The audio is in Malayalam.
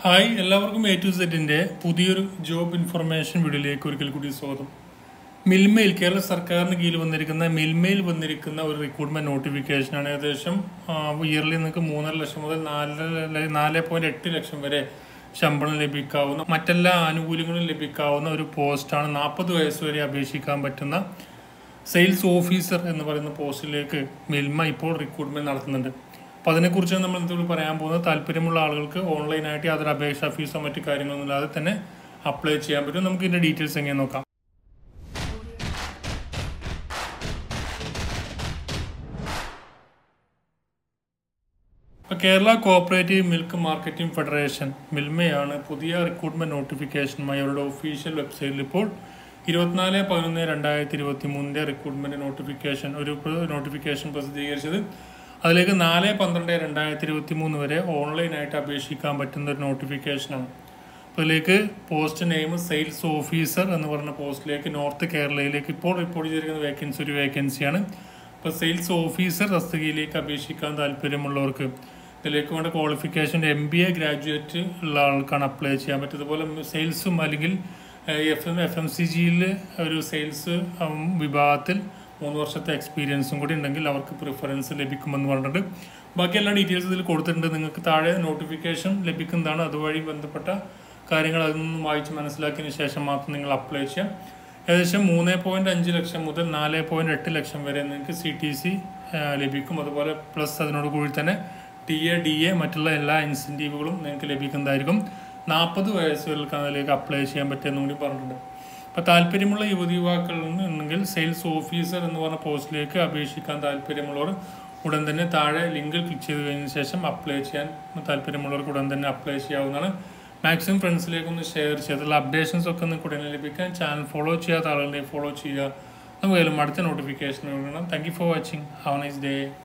ഹായ് എല്ലാവർക്കും എ ടു സെറ്റിന്റെ പുതിയൊരു ജോബ് ഇൻഫർമേഷൻ വീഡിയോയിലേക്ക് ഒരിക്കൽ കൂടി സ്വാഗതം മിൽമയിൽ കേരള സർക്കാരിന് കീഴിൽ വന്നിരിക്കുന്ന മിൽമയിൽ വന്നിരിക്കുന്ന ഒരു റിക്രൂട്ട്മെന്റ് നോട്ടിഫിക്കേഷനാണ് ഏകദേശം ഇയർലി നിങ്ങൾക്ക് മൂന്നര ലക്ഷം മുതൽ നാല് നാല് പോയിന്റ് എട്ട് ലക്ഷം വരെ ശമ്പളം ലഭിക്കാവുന്ന മറ്റെല്ലാ ആനുകൂല്യങ്ങളും ലഭിക്കാവുന്ന ഒരു പോസ്റ്റാണ് നാൽപ്പത് വയസ്സ് വരെ അപേക്ഷിക്കാൻ പറ്റുന്ന സെയിൽസ് ഓഫീസർ എന്ന് പറയുന്ന പോസ്റ്റിലേക്ക് മിൽമ ഇപ്പോൾ റിക്രൂട്ട്മെന്റ് നടത്തുന്നുണ്ട് അപ്പോൾ അതിനെക്കുറിച്ചാണ് നമ്മൾ എന്തുകൊണ്ട് പറയാൻ പോകുന്നത് താല്പര്യമുള്ള ആളുകൾക്ക് ഓൺലൈനായിട്ട് യാതൊരു അപേക്ഷാ ഫീസോ മറ്റു കാര്യങ്ങളൊന്നും ഇല്ലാതെ തന്നെ അപ്ലൈ ചെയ്യാൻ പറ്റും നമുക്ക് ഇതിന്റെ ഡീറ്റെയിൽസ് എങ്ങനെ നോക്കാം ഇപ്പോൾ Kerala co-operative milk marketing federation മിൽമയാണ് പുതിയ റിക്രൂട്ട്മെന്റ് നോട്ടിഫിക്കേഷനുമായി അവരുടെ ഒഫീഷ്യൽ വെബ്സൈറ്റിൽ ഇപ്പോൾ ഇരുപത്തിനാല് പതിനൊന്ന് രണ്ടായിരത്തി ഇരുപത്തി മൂന്നിൻ്റെ റിക്രൂട്ട്മെന്റ് നോട്ടിഫിക്കേഷൻ ഒരു നോട്ടിഫിക്കേഷൻ പ്രസിദ്ധീകരിച്ചത് അതിലേക്ക് നാല് പന്ത്രണ്ട് രണ്ടായിരത്തി ഇരുപത്തി മൂന്ന് വരെ ഓൺലൈനായിട്ട് അപേക്ഷിക്കാൻ പറ്റുന്ന ഒരു നോട്ടിഫിക്കേഷനാണ് അപ്പോൾ ഇതിലേക്ക് പോസ്റ്റ് നെയിം സെയിൽസ് ഓഫീസർ എന്ന് പറഞ്ഞ പോസ്റ്റിലേക്ക് നോർത്ത് കേരളയിലേക്ക് ഇപ്പോൾ റിപ്പോർട്ട് ചെയ്തിരിക്കുന്ന വേക്കൻസി ഒരു വേക്കൻസിയാണ് അപ്പോൾ സെയിൽസ് ഓഫീസർ തസ്തികയിലേക്ക് അപേക്ഷിക്കാൻ താല്പര്യമുള്ളവർക്ക് ഇതിലേക്ക് വേണ്ട qualification M B A graduate ഉള്ള ആൾക്കാണ് അപ്ലൈ ചെയ്യാൻ പറ്റും അതുപോലെ സെയിൽസും അല്ലെങ്കിൽ F M F M C ജിയിൽ ഒരു സെയിൽസ് വിഭാഗത്തിൽ മൂന്ന് വർഷത്തെ എക്സ്പീരിയൻസും കൂടി ഉണ്ടെങ്കിൽ അവർക്ക് പ്രിഫറൻസ് ലഭിക്കുമെന്ന് പറഞ്ഞിട്ട് ബാക്കി എല്ലാ ഡീറ്റെയിൽസ് ഇതിൽ കൊടുത്തിട്ടുണ്ട് നിങ്ങൾക്ക് താഴെ നോട്ടിഫിക്കേഷൻ ലഭിക്കുന്നതാണ് അതുവഴി ബന്ധപ്പെട്ട കാര്യങ്ങൾ അതിൽ നിന്നും വായിച്ച് മനസ്സിലാക്കിയതിന് ശേഷം മാത്രം നിങ്ങൾ അപ്ലൈ ചെയ്യാം ഏകദേശം മൂന്ന് പോയിന്റ് അഞ്ച് ലക്ഷം മുതൽ നാല് പോയിന്റ് എട്ട് ലക്ഷം വരെ നിങ്ങൾക്ക് സി ടി സി ലഭിക്കും അതുപോലെ പ്ലസ് അതിനോട് കൂടി തന്നെ ടി എ ഡി എ മറ്റുള്ള എല്ലാ ഇൻസെൻറ്റീവുകളും നിങ്ങൾക്ക് ലഭിക്കുന്നതായിരിക്കും നാൽപ്പത് വയസ്സുകൾക്ക് അതിലേക്ക് അപ്ലൈ ചെയ്യാൻ പറ്റുമെന്നും കൂടി പറഞ്ഞിട്ടുണ്ട് അപ്പോൾ താല്പര്യമുള്ള യുവതി യുവാക്കൾ ഉണ്ടെങ്കിൽ സെയിൽസ് ഓഫീസർ എന്ന് പറഞ്ഞ പോസ്റ്റിലേക്ക് അപേക്ഷിക്കാൻ താല്പര്യമുള്ളവർ ഉടൻ തന്നെ താഴെ ലിങ്കിൽ ക്ലിക്ക് ചെയ്ത് കഴിഞ്ഞ ശേഷം അപ്ലൈ ചെയ്യാൻ താല്പര്യമുള്ളവർക്ക് ഉടൻ തന്നെ അപ്ലൈ ചെയ്യാവുന്നതാണ് മാക്സിമം ഫ്രണ്ട്സിലേക്ക് ഒന്ന് ഷെയർ ചെയ്തിട്ടുള്ള അപ്ഡേഷൻസ് ഒക്കെ നിങ്ങൾക്ക് ഉടനെ ലഭിക്കാൻ ചാനൽ ഫോളോ ചെയ്യാത്ത ആളുകളെ ഫോളോ ചെയ്യുക നമുക്ക് അടുത്ത notification thank you for watching have nice day